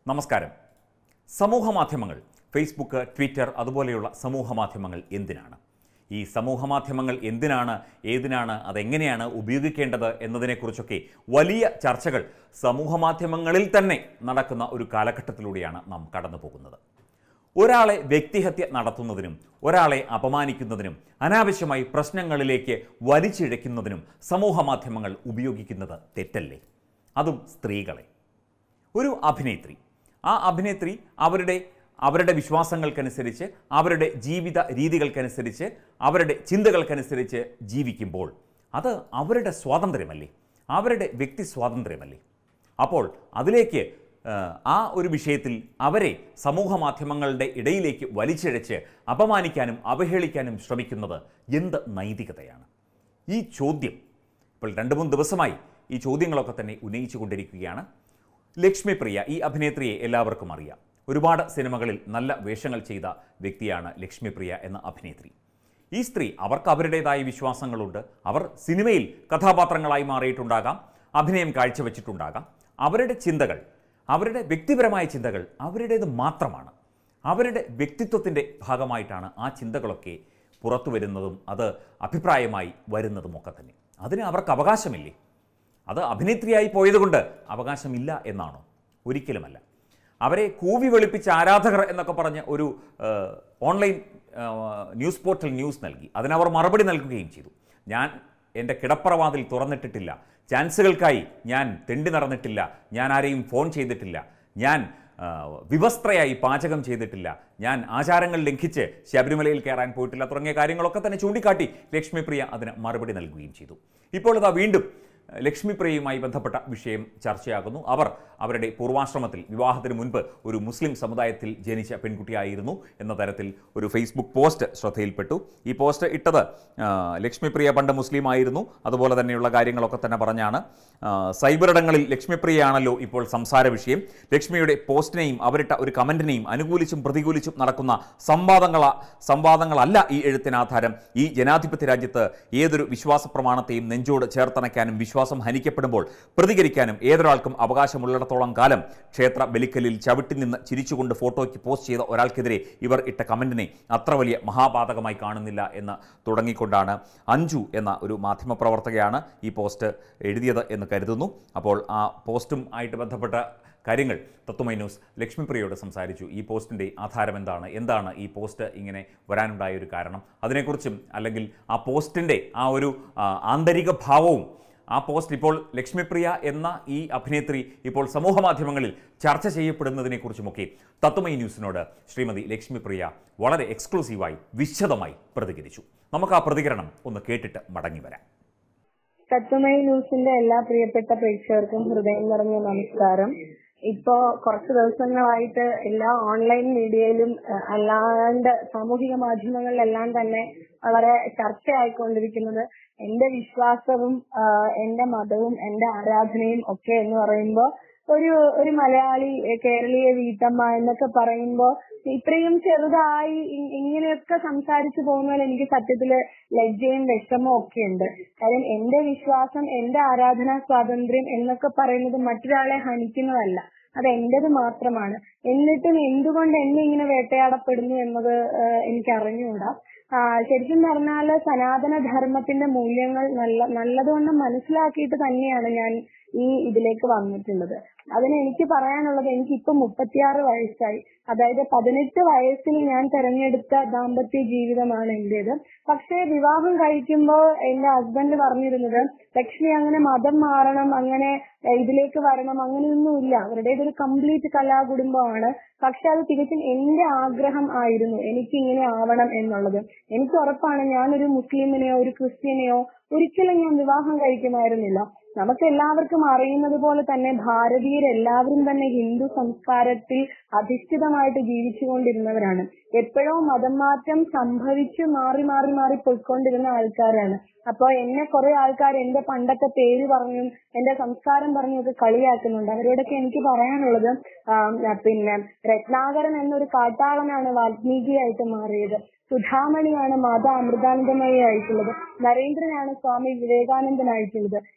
നമസ്കാരം സമൂഹ മാധ്യമങ്ങൾ ഫേസ്ബുക്ക് ട്വിറ്റർ അതുപോലെയുള്ള സമൂഹ മാധ്യമങ്ങൾ എന്തിനാണ് ഈ സമൂഹ മാധ്യമങ്ങൾ എന്തിനാണ് ഏതിനാണ് അതെങ്ങനെയാണ് ഉപയോഗിക്കേണ്ടത് എന്നതിനെക്കുറിച്ചൊക്കെ വലിയ ചർച്ചകൾ സമൂഹ മാധ്യമങ്ങളിൽ തന്നെ നടക്കുന്ന ഒരു കാലഘട്ടത്തിലൂടെയാണ് നാം കടന്നു പോകുന്നത് ഒരാളെ വ്യക്തിഹത്യ നടത്തുന്നതിനും ഒരാളെ അപമാനിക്കുന്നതിനും അനാവശ്യമായി പ്രശ്നങ്ങളിലേക്ക് വലിച്ചിഴയ്ക്കുന്നതിനും സമൂഹ മാധ്യമങ്ങൾ ഉപയോഗിക്കുന്നത് തെറ്റല്ലേ അതും സ്ത്രീകളെ ഒരു അഭിനേത്രി ആ അഭിനേത്രി അവരുടെ അവരുടെ വിശ്വാസങ്ങൾക്കനുസരിച്ച് അവരുടെ ജീവിത രീതികൾക്കനുസരിച്ച് അവരുടെ ചിന്തകൾക്കനുസരിച്ച് ജീവിക്കുമ്പോൾ അത് അവരുടെ സ്വാതന്ത്ര്യമല്ലേ അവരുടെ വ്യക്തി സ്വാതന്ത്ര്യമല്ലേ അപ്പോൾ അതിലേക്ക് ആ, ആ ഒരു വിഷയത്തിൽ അവരെ സമൂഹ മാധ്യമങ്ങളുടെ ഇടയിലേക്ക് വലിച്ചിഴച്ച് അപമാനിക്കാനും അവഹേളിക്കാനും ശ്രമിക്കുന്നത് എന്ത് നൈതികതയാണ് ഈ ചോദ്യം ഇപ്പോൾ രണ്ട് മൂന്ന് ദിവസമായി ഈ ചോദ്യങ്ങളൊക്കെ തന്നെ ഉന്നയിച്ചു കൊണ്ടിരിക്കുകയാണ് ലക്ഷ്മിപ്രിയ ഈ അഭിനേത്രിയെ എല്ലാവർക്കും അറിയാം ഒരുപാട് സിനിമകളിൽ നല്ല വേഷങ്ങൾ ചെയ്ത വ്യക്തിയാണ് ലക്ഷ്മിപ്രിയ എന്ന അഭിനേത്രി ഈ സ്ത്രീ അവർക്ക് അവരുടേതായ വിശ്വാസങ്ങളുണ്ട് അവർ സിനിമയിൽ കഥാപാത്രങ്ങളായി മാറിയിട്ടുണ്ടാകാം അഭിനയം കാഴ്ചവെച്ചിട്ടുണ്ടാകാം അവരുടെ ചിന്തകൾ അവരുടെ വ്യക്തിപരമായ ചിന്തകൾ അവരുടേത് മാത്രമാണ് അവരുടെ വ്യക്തിത്വത്തിൻ്റെ ഭാഗമായിട്ടാണ് ആ ചിന്തകളൊക്കെ പുറത്തു വരുന്നതും അത് അഭിപ്രായമായി വരുന്നതുമൊക്കെ തന്നെ അതിന് അവർക്ക് അവകാശമില്ലേ അത് അഭിനേത്രിയായി പോയതുകൊണ്ട് അവകാശമില്ല എന്നാണോ ഒരിക്കലുമല്ല അവരെ കൂവി വെളുപ്പിച്ച ആരാധകർ എന്നൊക്കെ പറഞ്ഞ് ഒരു ആ, ഓൺലൈൻ ആ, ന്യൂസ് പോർട്ടൽ ന്യൂസ് നൽകി അതിനവർ മറുപടി നൽകുകയും ചെയ്തു ഞാൻ എൻ്റെ കിടപ്പറവാതിൽ തുറന്നിട്ടിട്ടില്ല ചാൻസുകൾക്കായി ഞാൻ തെണ്ടി നടന്നിട്ടില്ല ഞാൻ ആരെയും ഫോൺ ചെയ്തിട്ടില്ല ഞാൻ ആ, വിവസ്ത്രയായി പാചകം ചെയ്തിട്ടില്ല ഞാൻ ആചാരങ്ങൾ ലംഘിച്ച് ശബരിമലയിൽ കയറാൻ പോയിട്ടില്ല തുടങ്ങിയ കാര്യങ്ങളൊക്കെ തന്നെ ചൂണ്ടിക്കാട്ടി ലക്ഷ്മിപ്രിയ അതിന് മറുപടി നൽകുകയും ചെയ്തു ഇപ്പോൾ ഇതാ വീണ്ടും ലക്ഷ്മിപ്രിയയുമായി ബന്ധപ്പെട്ട വിഷയം ചർച്ചയാകുന്നു അവർ അവരുടെ പൂർവാശ്രമത്തിൽ വിവാഹത്തിന് മുൻപ് ഒരു മുസ്ലിം സമുദായത്തിൽ ജനിച്ച പെൺകുട്ടിയായിരുന്നു എന്ന തരത്തിൽ ഒരു ഫേസ്ബുക്ക് പോസ്റ്റ് ശ്രദ്ധയിൽപ്പെട്ടു ഈ പോസ്റ്റ് ഇട്ടത് ആ, ലക്ഷ്മിപ്രിയ പണ്ട് മുസ്ലിം ആയിരുന്നു അതുപോലെ തന്നെയുള്ള കാര്യങ്ങളൊക്കെ തന്നെ പറഞ്ഞാണ് ആ, സൈബറിടങ്ങളിൽ ലക്ഷ്മിപ്രിയയാണല്ലോ ഇപ്പോൾ സംസാര വിഷയം ലക്ഷ്മിയുടെ പോസ്റ്റിനെയും അവരിട്ട ഒരു കമന്റിനെയും അനുകൂലിച്ചും പ്രതികൂലിച്ചും നടക്കുന്ന സംവാദങ്ങള സംവാദങ്ങളല്ല ഈ എഴുത്തിന് ആധാരം ഈ ജനാധിപത്യ രാജ്യത്ത് ഏതൊരു വിശ്വാസ പ്രമാണത്തെയും നെഞ്ചോട് ചേർത്തണയ്ക്കാനും വിശ്വാസം ഹനിക്കപ്പെടുമ്പോൾ പ്രതികരിക്കാനും ഏതൊരാൾക്കും അവകാശമുള്ളിടത്തോളം കാലം ക്ഷേത്ര ബലിക്കലിൽ ചവിട്ടി നിന്ന് ചിരിച്ചുകൊണ്ട് ഫോട്ടോയ്ക്ക് പോസ്റ്റ് ചെയ്ത ഒരാൾക്കെതിരെ ഇവർ ഇട്ട കമന്റിനെ അത്ര വലിയ മഹാപാതകമായി കാണുന്നില്ല എന്ന് തുടങ്ങിക്കൊണ്ടാണ് അഞ്ജു എന്ന ഒരു മാധ്യമപ്രവർത്തകയാണ് ഈ പോസ്റ്റ് എഴുതിയത് എന്ന് കരുതുന്നു അപ്പോൾ ആ പോസ്റ്റും ആയിട്ട് ബന്ധപ്പെട്ട കാര്യങ്ങൾ തത്വമൈ ന്യൂസ് ലക്ഷ്മിപ്രിയയോട് സംസാരിച്ചു ഈ പോസ്റ്റിൻ്റെ ആധാരം എന്താണ് എന്താണ് ഈ പോസ്റ്റ് ഇങ്ങനെ വരാനുണ്ടായ ഒരു കാരണം അതിനെക്കുറിച്ചും അല്ലെങ്കിൽ ആ പോസ്റ്റിൻ്റെ ആ ഒരു ആ, ആന്തരിക ഭാവവും ആ പോസ്റ്റ് ഇപ്പോൾ ലക്ഷ്മിപ്രിയ എന്ന ഈ അഭിനേത്രി ഇപ്പോൾ സമൂഹ മാധ്യമങ്ങളിൽ ചർച്ച ചെയ്യപ്പെടുന്നതിനെക്കുറിച്ചുമൊക്കെ തത്വമൈ ന്യൂസിനോട് ശ്രീമതി ലക്ഷ്മിപ്രിയ വളരെ എക്സ്ക്ലൂസീവായി വിശദമായി പ്രതികരിച്ചു നമുക്ക് ആ പ്രതികരണം ഒന്ന് കേട്ടിട്ട് മടങ്ങി വരാം തത്വമയി ന്യൂസിന്റെ എല്ലാ പ്രിയപ്പെട്ട പ്രേക്ഷകർക്കും ഹൃദയം നിറഞ്ഞ നമസ്കാരം ഇപ്പോ കുറച്ച് ദിവസങ്ങളായിട്ട് എല്ലാ ഓൺലൈൻ മീഡിയയിലും അഹ് അല്ലാണ്ട് സാമൂഹിക മാധ്യമങ്ങളിലെല്ലാം തന്നെ വളരെ ചർച്ചയായിക്കൊണ്ടിരിക്കുന്നത് എന്റെ വിശ്വാസവും ആഹ് എന്റെ മതവും എന്റെ ആരാധനയും ഒക്കെ എന്ന് പറയുമ്പോൾ ഒരു ഒരു മലയാളി എഹ് കേരളീയ വീട്ടമ്മ എന്നൊക്കെ പറയുമ്പോൾ ഇത്രയും ചെറുതായി ഇ- ഇങ്ങനെയൊക്കെ സംസാരിച്ചു പോകുന്നതിൽ എനിക്ക് സത്യത്തില് ലജ്ജയും വിഷമവും ഒക്കെ ഉണ്ട് കാര്യം എന്റെ വിശ്വാസം എന്റെ ആരാധനാ സ്വാതന്ത്ര്യം എന്നൊക്കെ പറയുന്നത് മറ്റൊരാളെ ഹനിക്കുന്നതല്ല അത് എന്റേത് മാത്രമാണ് എന്നിട്ടും എന്തുകൊണ്ട് എന്നെ ഇങ്ങനെ വേട്ടയാടപ്പെടുന്നു എന്നത് ഏഹ് എനിക്ക് അറിഞ്ഞുകൂടാ ആ, ശരിക്കും പറഞ്ഞാല് സനാതന ധർമ്മത്തിന്റെ മൂല്യങ്ങൾ നല്ല നല്ലതുകൊണ്ട് മനസ്സിലാക്കിയിട്ട് തന്നെയാണ് ഞാൻ ഈ ഇതിലേക്ക് വന്നിട്ടുള്ളത് അതിന് എനിക്ക് പറയാനുള്ളത് എനിക്ക് ഇപ്പൊ മുപ്പത്തിയാറ് വയസ്സായി അതായത് പതിനെട്ട് വയസ്സിൽ ഞാൻ തെരഞ്ഞെടുത്ത ദാമ്പത്യ ജീവിതമാണ് എന്റേത് പക്ഷേ വിവാഹം കഴിക്കുമ്പോൾ എന്റെ ഹസ്ബൻഡ് പറഞ്ഞിരുന്നത് ലക്ഷ്മി അങ്ങനെ മതം മാറണം അങ്ങനെ ഏഹ്, ഇതിലേക്ക് വരണം അങ്ങനെയൊന്നുമില്ല അവരുടേത് ഒരു കംപ്ലീറ്റ് കലാകുടുംബമാണ് പക്ഷെ അത് തികച്ചും എന്റെ ആഗ്രഹം ആയിരുന്നു എനിക്ക് ഇങ്ങനെ ആവണം എന്നുള്ളത് എനിക്ക് ഉറപ്പാണ് ഞാനൊരു മുസ്ലിമിനെയോ ഒരു ക്രിസ്ത്യനെയോ ഒരിക്കലും ഞാൻ വിവാഹം കഴിക്കുമായിരുന്നില്ല നമുക്ക് എല്ലാവർക്കും അറിയുന്നത് പോലെ തന്നെ ഭാരതീയരെല്ലാവരും തന്നെ ഹിന്ദു സംസ്കാരത്തിൽ അധിഷ്ഠിതമായിട്ട് ജീവിച്ചുകൊണ്ടിരുന്നവരാണ് എപ്പോഴോ മതം മാറ്റം സംഭവിച്ച് മാറി മാറി മാറി പോയിക്കൊണ്ടിരുന്ന ആൾക്കാരാണ് അപ്പൊ എന്നെ കുറെ ആൾക്കാർ എന്റെ പണ്ടത്തെ പേര് പറഞ്ഞും എന്റെ സംസ്കാരം പറഞ്ഞും ഒക്കെ കളിയാക്കുന്നുണ്ട് അവരോടൊക്കെ എനിക്ക് പറയാനുള്ളത് ആം, പിന്നെ രത്നാകരൻ എന്നൊരു കാട്ടാളനാണ് വാൽമീകിയായിട്ട് മാറിയത് സുധാമണിയാണ് മാതാ അമൃതാനന്ദമയി ആയിട്ടുള്ളത് നരേന്ദ്രനാണ് സ്വാമി വിവേകാനന്ദനായിട്ടുള്ളത് എന്ന്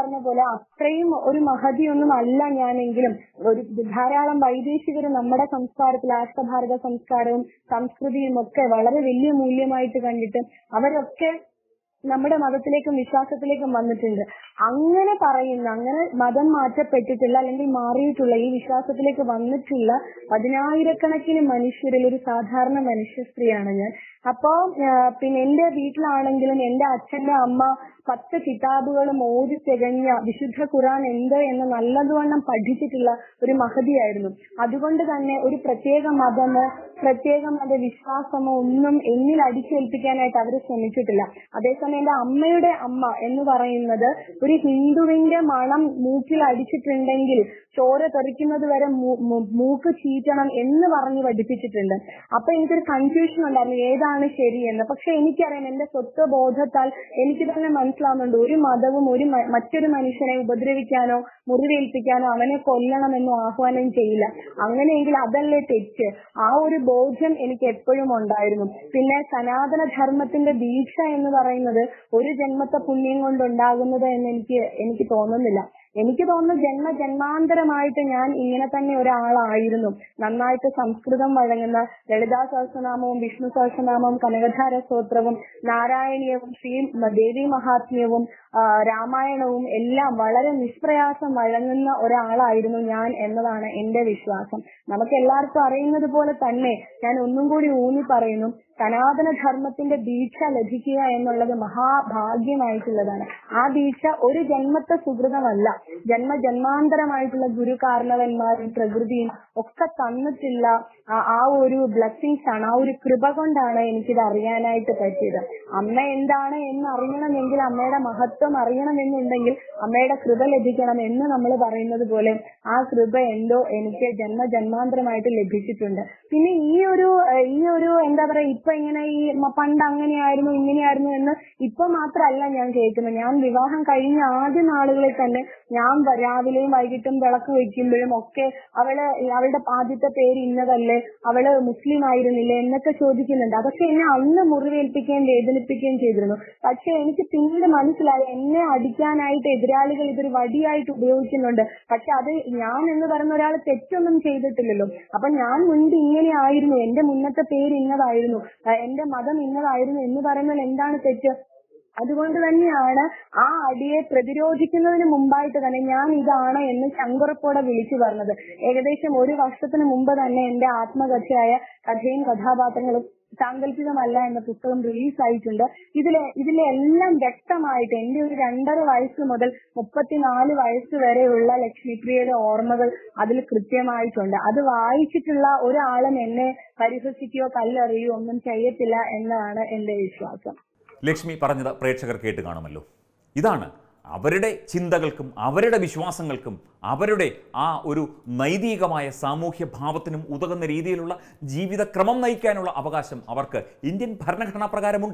പറഞ്ഞ പോലെ അത്രയും ഒരു മഹതിയൊന്നും അല്ല ഞാനെങ്കിലും ഒരു ധാരാളം വൈദേശികർ നമ്മുടെ സംസ്കാരത്തിൽ ആഷ്ടഭാരത സംസ്കാരവും സംസ്കൃതിയും ഒക്കെ വളരെ വലിയ മൂല്യമായിട്ട് കണ്ടിട്ട് അവരൊക്കെ നമ്മുടെ മതത്തിലേക്കും വിശ്വാസത്തിലേക്കും വന്നിട്ടുണ്ട് അങ്ങനെ പറയുന്ന അങ്ങനെ മതം മാറ്റപ്പെട്ടിട്ടുള്ള അല്ലെങ്കിൽ മാറിയിട്ടുള്ള ഈ വിശ്വാസത്തിലേക്ക് വന്നിട്ടുള്ള പതിനായിരക്കണക്കിന് മനുഷ്യരിൽ ഒരു സാധാരണ മനുഷ്യ സ്ത്രീയാണ് ഞാൻ അപ്പോ ആ, പിന്നെ എന്റെ വീട്ടിലാണെങ്കിലും എന്റെ അച്ഛന്റെ അമ്മ പത്ത് കിതാബുകളും ഓതി തികഞ്ഞ വിശുദ്ധ ഖുറാൻ എന്ത് എന്ന് നല്ലതുവണ്ണം പഠിച്ചിട്ടുള്ള ഒരു മഹതിയായിരുന്നു അതുകൊണ്ട് തന്നെ ഒരു പ്രത്യേക മതമോ പ്രത്യേക മത വിശ്വാസമോ ഒന്നും എന്നിൽ അടിച്ചേൽപ്പിക്കാനായിട്ട് അവർ ശ്രമിച്ചിട്ടില്ല അതേസമയം എന്റെ അമ്മയുടെ അമ്മ എന്ന് പറയുന്നത് ഒരു ഹിന്ദുവിന്റെ മണം മൂക്കിൽ അടിച്ചിട്ടുണ്ടെങ്കിൽ ചോര തെറിക്കുന്നത് വരെ മൂ- മൂ- മൂക്ക് ചീറ്റണം എന്ന് പറഞ്ഞ് പഠിപ്പിച്ചിട്ടുണ്ട് അപ്പൊ എനിക്കൊരു കൺഫ്യൂഷൻ ഉണ്ടായിരുന്നു ഏതാണ് ശരിയെന്ന് പക്ഷെ എനിക്കറിയാം എന്റെ സ്വത്വ ബോധത്താൽ എനിക്ക് തന്നെ മനസ്സിലാവുന്നുണ്ട് ഒരു മതവും ഒരു മ- മറ്റൊരു മനുഷ്യനെ ഉപദ്രവിക്കാനോ മുറിവേൽപ്പിക്കാനോ അവനെ കൊല്ലണമെന്നോ ആഹ്വാനം ചെയ്യില്ല അങ്ങനെയെങ്കിൽ അതല്ലേ തെറ്റ് ആ ഒരു ബോധ്യം എനിക്ക് എപ്പോഴും ഉണ്ടായിരുന്നു പിന്നെ സനാതന ധർമ്മത്തിന്റെ ദീക്ഷ എന്ന് പറയുന്നത് ഒരു ജന്മത്തെ പുണ്യം കൊണ്ടുണ്ടാകുന്നത് എന്ന് എനിക്ക് എനിക്ക് തോന്നുന്നില്ല എനിക്ക് തോന്നുന്നു ജന്മ ജന്മാന്തരമായിട്ട് ഞാൻ ഇങ്ങനെ തന്നെ ഒരാളായിരുന്നു നന്നായിട്ട് സംസ്കൃതം വഴങ്ങുന്ന ലളിതാ സഹസ്രനാമവും വിഷ്ണു സഹസ്രനാമവും കനകധാര സ്തോത്രവും നാരായണീയവും ശ്രീ ദേവി മഹാത്മ്യവും ആ, രാമായണവും എല്ലാം വളരെ നിഷ്പ്രയാസം വഴങ്ങുന്ന ഒരാളായിരുന്നു ഞാൻ എന്നതാണ് എന്റെ വിശ്വാസം നമുക്ക് എല്ലാവർക്കും അറിയുന്നത് പോലെ തന്നെ ഞാൻ ഒന്നും കൂടി ഊന്നി പറയുന്നു സനാതന ധർമ്മത്തിന്റെ ദീക്ഷ ലഭിക്കുക എന്നുള്ളത് മഹാഭാഗ്യമായിട്ടുള്ളതാണ് ആ ദീക്ഷ ഒരു ജന്മത്തെ സുഹൃതമല്ല ജന്മ ജന്മാന്തരമായിട്ടുള്ള ഗുരു കാരണവന്മാരും പ്രകൃതിയും ഒക്കെ തന്നിട്ടുള്ള ആ- ആ ഒരു ബ്ലെസ്സിങ്സ് ആണ് ആ ഒരു കൃപ കൊണ്ടാണ് എനിക്കിത് അറിയാനായിട്ട് പറ്റിയത് അമ്മ എന്താണ് എന്ന് അറിയണമെങ്കിൽ അമ്മയുടെ മഹത്വം അറിയണമെന്നുണ്ടെങ്കിൽ അമ്മയുടെ കൃപ ലഭിക്കണം എന്ന് നമ്മൾ പറയുന്നത് പോലെ ആ കൃപ എന്തോ എനിക്ക് ജന്മ ജന്മാന്തരമായിട്ട് ലഭിച്ചിട്ടുണ്ട് പിന്നെ ഈ ഒരു ഏഹ്, ഈ ഒരു എന്താ പറയാ ഇപ്പൊ ഇങ്ങനെ ഈ മ- പണ്ട് അങ്ങനെയായിരുന്നു ഇങ്ങനെയായിരുന്നു എന്ന് ഇപ്പൊ മാത്രമല്ല ഞാൻ കേൾക്കുന്നത് ഞാൻ വിവാഹം കഴിഞ്ഞ ആദ്യ നാളുകളിൽ തന്നെ ഞാൻ വ- രാവിലെയും വൈകിട്ടും വിളക്ക് വെക്കുമ്പോഴും ഒക്കെ അവള് അവളുടെ ആദ്യത്തെ പേര് ഇന്നതല്ലേ അവള് മുസ്ലിം ആയിരുന്നില്ലേ എന്നൊക്കെ ചോദിക്കുന്നുണ്ട് അതൊക്കെ എന്നെ അന്ന് മുറിവേൽപ്പിക്കുകയും വേദനിപ്പിക്കുകയും ചെയ്തിരുന്നു പക്ഷെ എനിക്ക് പിന്നീട് മനസ്സിലായി എന്നെ അടിക്കാനായിട്ട് എതിരാളികൾ ഇതൊരു വടിയായിട്ട് ഉപയോഗിക്കുന്നുണ്ട് പക്ഷെ അത് ഞാൻ എന്ന് പറയുന്ന ഒരാൾ തെറ്റൊന്നും ചെയ്തിട്ടില്ലല്ലോ അപ്പൊ ഞാൻ മുൻപ് ഇങ്ങനെ ആയിരുന്നു എന്റെ മുന്നത്തെ പേര് ഇന്നതായിരുന്നു ആ, എന്റെ മതം ഇന്നതായിരുന്നു എന്ന് പറയുന്നതിൽ എന്താണ് തെറ്റ് അതുകൊണ്ട് തന്നെയാണ് ആ അടിയെ പ്രതിരോധിക്കുന്നതിന് മുമ്പായിട്ട് തന്നെ ഞാൻ ഇതാണ് എന്ന് ചങ്കുറപ്പോടെ വിളിച്ചു പറഞ്ഞത് ഏകദേശം ഒരു വർഷത്തിന് മുമ്പ് തന്നെ എന്റെ ആത്മകഥയായ കഥയും കഥാപാത്രങ്ങളും സാങ്കല്പികമല്ല എന്ന പുസ്തകം റിലീസ് ആയിട്ടുണ്ട് ഇതിലെ ഇതിലെ എല്ലാം വ്യക്തമായിട്ട് എന്റെ ഒരു രണ്ടര വയസ്സ് മുതൽ മുപ്പത്തിനാല് വയസ്സ് വരെയുള്ള ലക്ഷ്മിപ്രിയയുടെ ഓർമ്മകൾ അതിൽ കൃത്യമായിട്ടുണ്ട് അത് വായിച്ചിട്ടുള്ള ഒരാളും എന്നെ പരിഹസിക്കുകയോ കല്ലെറിയോ ഒന്നും ചെയ്യത്തില്ല എന്നതാണ് എന്റെ വിശ്വാസം ലക്ഷ്മി പറഞ്ഞത് പ്രേക്ഷകർ കേട്ട് കാണുമല്ലോ ഇതാണ് അവരുടെ ചിന്തകൾക്കും അവരുടെ വിശ്വാസങ്ങൾക്കും അവരുടെ ആ ഒരു നൈതികമായ സാമൂഹ്യ ഭാവത്തിനും ഉതകുന്ന രീതിയിലുള്ള ജീവിതക്രമം നയിക്കാനുള്ള അവകാശം അവർക്ക് ഇന്ത്യൻ ഭരണഘടനാ പ്രകാരമുണ്ട്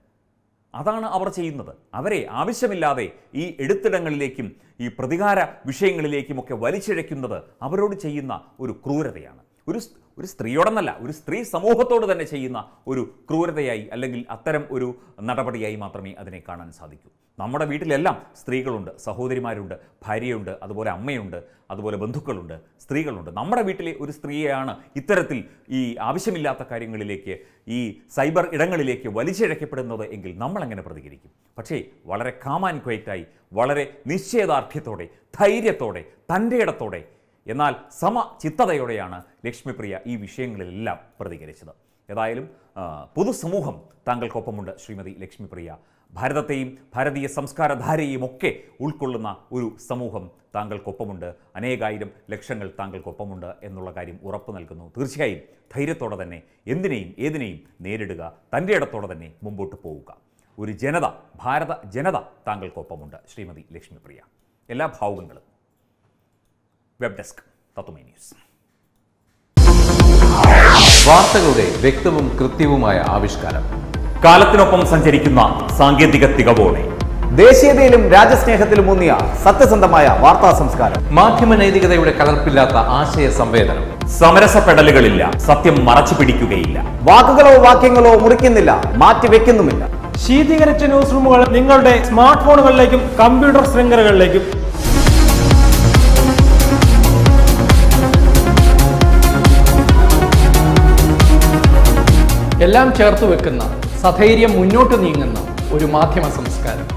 അതാണ് അവർ ചെയ്യുന്നത് അവരെ ആവശ്യമില്ലാതെ ഈ എടുത്തിടങ്ങളിലേക്കും ഈ പ്രതികാര വിഷയങ്ങളിലേക്കുമൊക്കെ വലിച്ചിഴയ്ക്കുന്നത് അവരോട് ചെയ്യുന്ന ഒരു ക്രൂരതയാണ് ഒരു സ്- ഒരു സ്ത്രീയോടെന്നല്ല ഒരു സ്ത്രീ സമൂഹത്തോട് തന്നെ ചെയ്യുന്ന ഒരു ക്രൂരതയായി അല്ലെങ്കിൽ അത്തരം ഒരു നടപടിയായി മാത്രമേ അതിനെ കാണാൻ സാധിക്കൂ നമ്മുടെ വീട്ടിലെല്ലാം സ്ത്രീകളുണ്ട് സഹോദരിമാരുണ്ട് ഭാര്യയുണ്ട് അതുപോലെ അമ്മയുണ്ട് അതുപോലെ ബന്ധുക്കളുണ്ട് സ്ത്രീകളുണ്ട് നമ്മുടെ വീട്ടിലെ ഒരു സ്ത്രീയെയാണ് ഇത്തരത്തിൽ ഈ ആവശ്യമില്ലാത്ത കാര്യങ്ങളിലേക്ക് ഈ സൈബർ ഇടങ്ങളിലേക്ക് വലിച്ചിഴക്കപ്പെടുന്നത് എങ്കിൽ നമ്മൾ എങ്ങനെ പ്രതികരിക്കും പക്ഷേ വളരെ കാമാൻ ക്വയറ്റായി വളരെ നിശ്ചയദാർഢ്യത്തോടെ ധൈര്യത്തോടെ തൻ്റെ ഇടത്തോടെ എന്നാൽ സമചിത്തതയോടെയാണ് ലക്ഷ്മിപ്രിയ ഈ വിഷയങ്ങളിലെല്ലാം പ്രതികരിച്ചത് ഏതായാലും ആ, പൊതുസമൂഹം താങ്കൾക്കൊപ്പമുണ്ട് ശ്രീമതി ലക്ഷ്മിപ്രിയ ഭാരതത്തെയും ഭാരതീയ സംസ്കാരധാരയെയും ഒക്കെ ഉൾക്കൊള്ളുന്ന ഒരു സമൂഹം താങ്കൾക്കൊപ്പമുണ്ട് അനേകായിരം ലക്ഷങ്ങൾ താങ്കൾക്കൊപ്പമുണ്ട് എന്നുള്ള കാര്യം ഉറപ്പു നൽകുന്നു തീർച്ചയായും ധൈര്യത്തോടെ തന്നെ എന്തിനേയും ഏതിനേയും നേരിടുക തൻ്റെ ഇടത്തോടെ തന്നെ മുമ്പോട്ട് പോവുക ഒരു ജനത ഭാരത ജനത താങ്കൾക്കൊപ്പമുണ്ട് ശ്രീമതി ലക്ഷ്മിപ്രിയ എല്ലാ ഭാവുകങ്ങളും വെബ് ഡെസ്ക് തത്തുമൈ ന്യൂസ് വാർത്തകളുടെ വ്യക്തവും കൃത്യവുമായ ആവിഷ്കാരം കാലത്തിനൊപ്പം സഞ്ചരിക്കുന്ന സാങ്കേതിക തികവോടെ ദേശീയതയിലും രാജ്യസ്നേഹത്തിലും ഊന്നിയ സത്യസന്ധമായ വാർത്താ സംസ്കാരം മാധ്യമ നൈതികതയുടെ കലർപ്പില്ലാത്ത ആശയ സംവേദനം സമരസപ്പെടലുകളില്ല സത്യം മറച്ചു പിടിക്കുകയില്ല വാക്കുകളോ വാക്യങ്ങളോ മുറിക്കുന്നില്ല മാറ്റിവെക്കുന്നുമില്ല ശീതീകരിച്ച ന്യൂസ് റൂമുകൾ നിങ്ങളുടെ സ്മാർട്ട് ഫോണുകളിലേക്കും കമ്പ്യൂട്ടർ ശൃംഖലകളിലേക്കും എല്ലാം ചേർത്ത് വെക്കുന്ന സധൈര്യം മുന്നോട്ട് നീങ്ങുന്ന ഒരു മാധ്യമ സംസ്കാരം